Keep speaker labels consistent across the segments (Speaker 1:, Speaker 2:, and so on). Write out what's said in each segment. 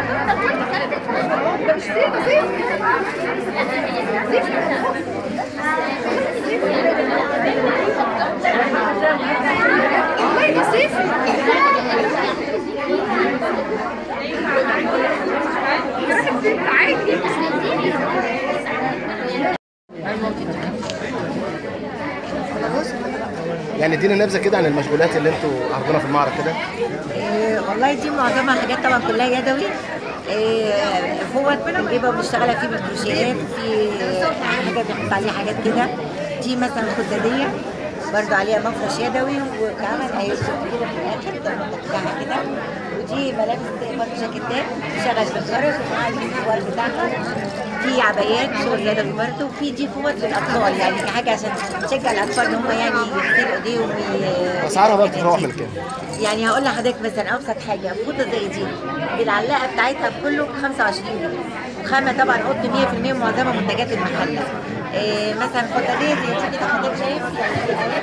Speaker 1: يعني ادينا نبذه كده عن المشغولات اللي انتوا عارضينها في المعرض كده
Speaker 2: إيه، والله دي معظمها حاجات طبعا كلها يدوي إيه، فوط بنجيبها وبنشتغلها فيه بالكروشيات في حاجه بنحط عليها حاجات كده دي مثلا خداديه برضو عليها مفرش يدوي وكمان هي كده في الاخر ده بتاعها كده ودي ملابس برضه جاكيتات شغل بالجرس ومعاها الصور بتاعها في عبايات شغل يدوي برضه وفي دي فوط للاطفال يعني حاجه عشان تشجع الاطفال ان هم يعني يغسلوا ايديهم وي-
Speaker 1: اسعارها بقى بتتراوح من كام؟
Speaker 2: يعني هقول لحضرتك مثلا ابسط حاجه فوطه زي دي بالعلاقه بتاعتها كله ب 25 جنيه وخامه طبعا قطن 100% معظمها منتجات المحله إيه مثلا الفوطه دي زي دي كده حضرتك شايف يعني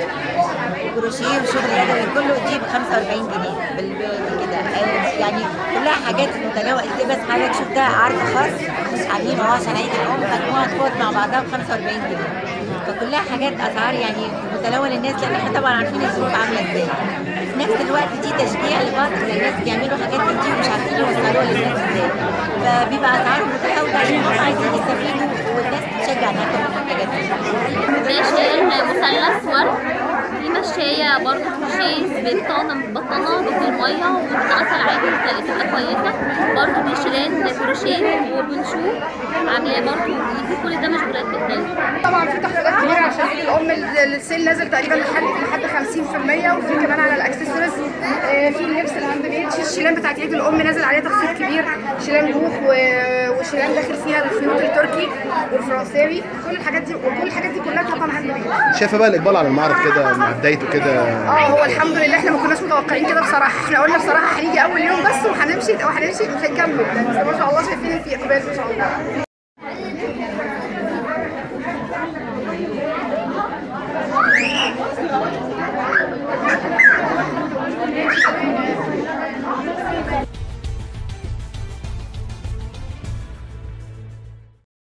Speaker 2: كروشيه وشغل يدوي كله دي ب 45 جنيه بال- بال- كده آه، يعني كلها حاجات متنوعه دي بس حضرتك شفتها عرض خاص عاملينه اهو عشان عيد الام مجموعه فوط مع بعضها ب 45 جنيه فكلها حاجات اسعار يعني متناول الناس لان احنا طبعا عارفين الظروف عامله ازاي في نفس الوقت دي تشجيع لبعض الناس بيعملوا حاجات من دي ومش عارفين يوصلوها للناس ازاي فبيبقى اسعارهم متفاوته عشان هم عايزين يستفيدوا والناس تشجع انها تاخد المنتجات دي
Speaker 3: ماشيين مثلث ورد في مشاية برضه كروشيه بطانة بطانة بدون مية وبتتأثر عادي بتبقى كويسة برضه دي شيلان كروشيه وبنشو عاملاه برضه دي كل ده مشغولات جدا
Speaker 4: طبعا في تخفيضات كبيره عشان عيد الام ال- السيل نازل تقريبا لحد لحد 50% وفي كمان على الاكسسوارز آه، في اللبس الهاند ميد في الشيلان بتاعت عيد الام نازل عليه تخفيض كبير شيلان بوخ و- وشيلان داخل فيها الخيوط التركي والفرنساوي كل الحاجات دي وكل الحاجات دي كلها طبعا هاند ميد
Speaker 1: شايفه بقى الاقبال على المعرض كده مع بدايته كده
Speaker 4: اه هو الحمد لله احنا ما كناش متوقعين كده بصراحه احنا قلنا بصراحه هنيجي اول يوم بس وهنمشي وهنمشي وهنكمل يعني بس ما شاء الله شايفين في اقبال ما شاء الله